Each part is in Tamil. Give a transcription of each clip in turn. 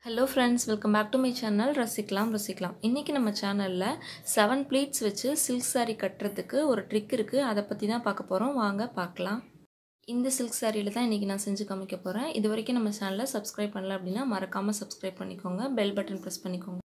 hello friends welcome back to my channel ரசிக்கலாம் ரசிக்கலாம் இன்றைக்கி நம்ம சேனலில் செவன் ப்ளீட்ஸ் வச்சு சில்க் saree கட்டுறதுக்கு ஒரு ட்ரிக் இருக்குது அதை பற்றி தான் பார்க்க போகிறோம் வாங்க பார்க்கலாம் இந்த சில்க் சாரியில் தான் இன்றைக்கி நான் செஞ்சு காமிக்க போகிறேன் இது வரைக்கும் நம்ம சேனலில் சப்ஸ்கிரைப் பண்ணல அப்படின்னா மறக்காமல் சப்ஸ்கிரைப் பண்ணிக்கோங்க பெல் பட்டன் ப்ரெஸ் பண்ணிக்கோங்க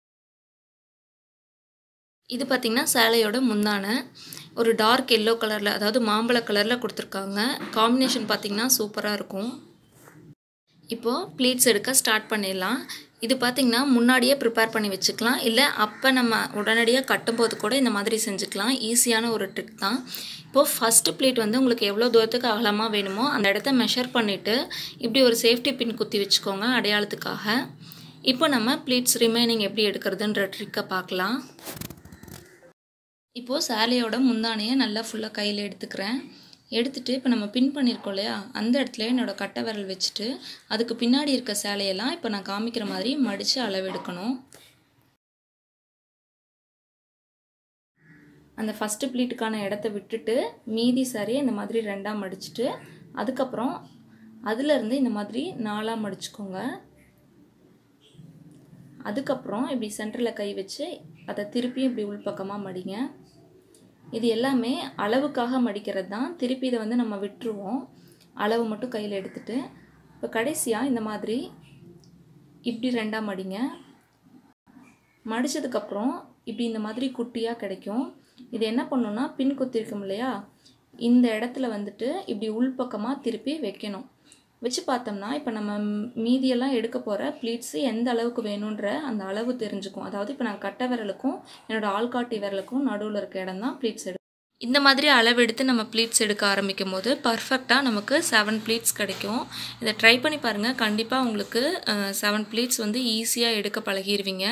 இது பார்த்திங்கன்னா சேலையோட முந்தான ஒரு டார்க் எல்லோ கலரில் அதாவது மாம்பழ கலரில் கொடுத்துருக்காங்க காம்பினேஷன் பார்த்திங்கன்னா சூப்பராக இருக்கும் இப்போது ப்ளீட்ஸ் எடுக்க ஸ்டார்ட் பண்ணிடலாம் இது பார்த்திங்கன்னா முன்னாடியே ப்ரிப்பேர் பண்ணி வச்சுக்கலாம் இல்லை அப்போ நம்ம உடனடியாக கட்டும்போது கூட இந்த மாதிரி செஞ்சுக்கலாம் ஈஸியான ஒரு ட்ரிக் தான் இப்போது ஃபஸ்ட்டு ப்ளீட் வந்து உங்களுக்கு எவ்வளோ தூரத்துக்கு அகலமாக வேணுமோ அந்த இடத்த மெஷர் பண்ணிவிட்டு இப்படி ஒரு சேஃப்டி பின் குத்தி வச்சுக்கோங்க அடையாளத்துக்காக இப்போ நம்ம ப்ளீட்ஸ் ரிமைனிங் எப்படி எடுக்கிறதுன்ற ட்ரிக்கை பார்க்கலாம் இப்போது சேலையோட முந்தானையை நல்லா ஃபுல்லாக கையில் எடுத்துக்கிறேன் எடுத்துகிட்டு இப்போ நம்ம பின் பண்ணியிருக்கோம் இல்லையா அந்த இடத்துல என்னோடய கட்டை விரல் வச்சுட்டு அதுக்கு பின்னாடி இருக்க சேலையெல்லாம் இப்போ நான் காமிக்கிற மாதிரி மடித்து அளவெடுக்கணும் அந்த ஃபஸ்ட்டு ப்ளீட்டுக்கான இடத்த விட்டுட்டு மீதி சாரியை இந்த மாதிரி ரெண்டாக மடிச்சுட்டு அதுக்கப்புறம் அதுலேருந்து இந்த மாதிரி நாலாக மடிச்சுக்கோங்க அதுக்கப்புறம் இப்படி சென்டரில் கை வச்சு அதை திருப்பியும் இப்படி உள்பக்கமாக மடிங்க இது எல்லாமே அளவுக்காக மடிக்கிறது தான் திருப்பி இதை வந்து நம்ம விட்டுருவோம் அளவு மட்டும் கையில் எடுத்துட்டு இப்போ கடைசியாக இந்த மாதிரி இப்படி ரெண்டாக மடிங்க மடித்ததுக்கப்புறம் இப்படி இந்த மாதிரி குட்டியாக கிடைக்கும் இது என்ன பண்ணணும்னா பின் குத்திருக்கும் இல்லையா இந்த இடத்துல வந்துட்டு இப்படி உள்பக்கமாக திருப்பி வைக்கணும் வச்சு பார்த்தோம்னா இப்போ நம்ம மீதியெல்லாம் எடுக்க போகிற ப்ளீட்ஸு எந்த அளவுக்கு வேணுன்ற அந்த அளவு தெரிஞ்சுக்கும் அதாவது இப்போ நான் கட்டை விரலுக்கும் என்னோடய ஆள்காட்டி விரலுக்கும் நடுவில் இருக்க இடம் தான் ப்ளீட்ஸ் எடு இந்த மாதிரி அளவெடுத்து நம்ம ப்ளீட்ஸ் எடுக்க ஆரம்பிக்கும் போது பர்ஃபெக்டாக நமக்கு செவன் ப்ளீட்ஸ் கிடைக்கும் இதை ட்ரை பண்ணி பாருங்கள் கண்டிப்பாக உங்களுக்கு செவன் ப்ளீட்ஸ் வந்து ஈஸியாக எடுக்க பழகிடுவீங்க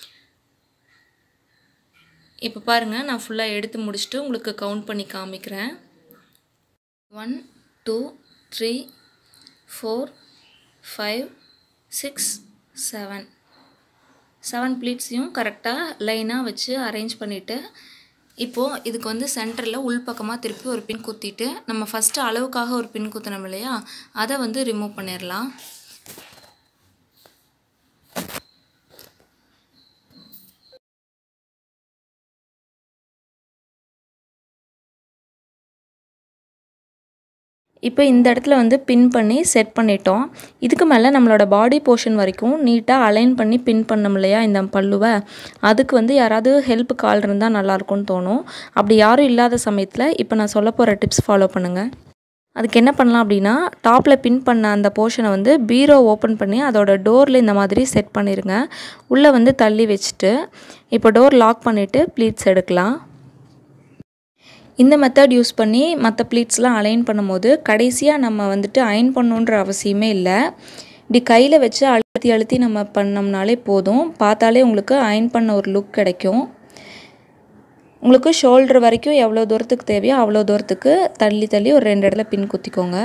இப்போ பாருங்கள் நான் ஃபுல்லாக எடுத்து முடிச்சுட்டு உங்களுக்கு கவுண்ட் பண்ணி காமிக்கிறேன் one two three four five six seven seven ப்ளீட்ஸையும் கரெக்டாக லைனாக வச்சு அரேஞ்ச் பண்ணிவிட்டு இப்போது இதுக்கு வந்து சென்டரில் உள்பக்கமாக திருப்பி ஒரு பின் குத்திட்டு நம்ம ஃபஸ்ட்டு அளவுக்காக ஒரு பின் குத்தினோம் இல்லையா அதை வந்து ரிமூவ் பண்ணிடலாம் இப்போ இந்த இடத்துல வந்து பின் பண்ணி செட் பண்ணிட்டோம் இதுக்கு மேலே நம்மளோட பாடி போர்ஷன் வரைக்கும் நீட்டாக அலைன் பண்ணி பின் பண்ணோம் இல்லையா இந்த பல்லுவை அதுக்கு வந்து யாராவது ஹெல்ப் கால் இருந்தால் நல்லாயிருக்கும்னு தோணும் அப்படி யாரும் இல்லாத சமயத்தில் இப்போ நான் சொல்ல போகிற டிப்ஸ் ஃபாலோ பண்ணுங்கள் அதுக்கு என்ன பண்ணலாம் அப்படின்னா டாப்பில் பின் பண்ண அந்த போர்ஷனை வந்து பீரோ ஓப்பன் பண்ணி அதோட டோரில் இந்த மாதிரி செட் பண்ணிடுங்க உள்ளே வந்து தள்ளி வச்சுட்டு இப்போ டோர் லாக் பண்ணிவிட்டு ப்ளீட்ஸ் எடுக்கலாம் இந்த மெத்தட் யூஸ் பண்ணி மற்ற ப்ளீட்ஸ்லாம் அலைன் பண்ணும்போது கடைசியாக நம்ம வந்துட்டு அயன் பண்ணணுன்ற அவசியமே இல்லை இப்படி கையில் வச்சு அழுத்தி அழுத்தி நம்ம பண்ணோம்னாலே போதும் பார்த்தாலே உங்களுக்கு அயன் பண்ண ஒரு லுக் கிடைக்கும் உங்களுக்கு ஷோல்டர் வரைக்கும் எவ்வளோ தூரத்துக்கு தேவையோ அவ்வளோ தூரத்துக்கு தள்ளி தள்ளி ஒரு ரெண்டு இடத்துல பின் குத்திக்கோங்க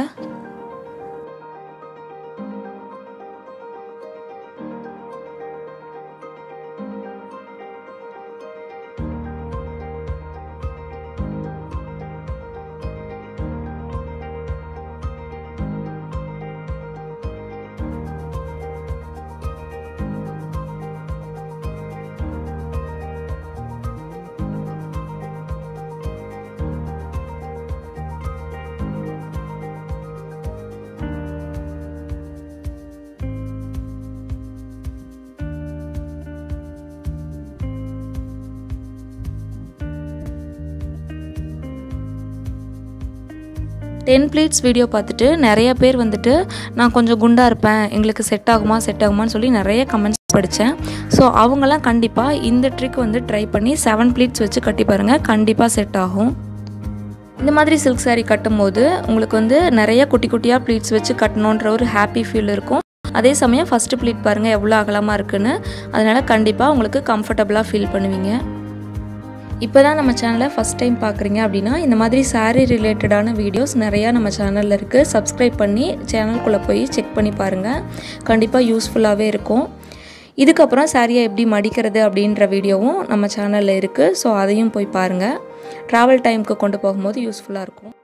டென் ப்ளீட்ஸ் வீடியோ பார்த்துட்டு நிறைய பேர் வந்துட்டு நான் கொஞ்சம் குண்டாக இருப்பேன் எங்களுக்கு செட் ஆகுமா செட் ஆகுமான்னு சொல்லி நிறைய கமெண்ட்ஸ் படித்தேன் ஸோ அவங்களாம் கண்டிப்பாக இந்த ட்ரிக் வந்து ட்ரை பண்ணி செவன் ப்ளீட்ஸ் வச்சு கட்டி பாருங்கள் கண்டிப்பாக செட் ஆகும் இந்த மாதிரி சில்க் சாரீ கட்டும்போது உங்களுக்கு வந்து நிறைய குட்டி குட்டியாக ப்ளீட்ஸ் வச்சு கட்டணுன்ற ஒரு ஹாப்பி ஃபீல் இருக்கும் அதே சமயம் ஃபஸ்ட்டு ப்ளீட் பாருங்கள் எவ்வளோ அகலமாக இருக்குன்னு அதனால் கண்டிப்பாக உங்களுக்கு கம்ஃபர்டபுளாக ஃபீல் பண்ணுவீங்க இப்போ தான் நம்ம சேனலை ஃபஸ்ட் டைம் பார்க்குறீங்க அப்படின்னா இந்த மாதிரி சாரீ ரிலேட்டடான வீடியோஸ் நிறையா நம்ம சேனலில் இருக்குது சப்ஸ்கிரைப் பண்ணி சேனல்குள்ளே போய் செக் பண்ணி பாருங்கள் கண்டிப்பாக யூஸ்ஃபுல்லாகவே இருக்கும் இதுக்கப்புறம் சாரியை எப்படி மடிக்கிறது அப்படின்ற வீடியோவும் நம்ம சேனலில் இருக்குது ஸோ அதையும் போய் பாருங்கள் ட்ராவல் டைமுக்கு கொண்டு போகும்போது யூஸ்ஃபுல்லாக இருக்கும்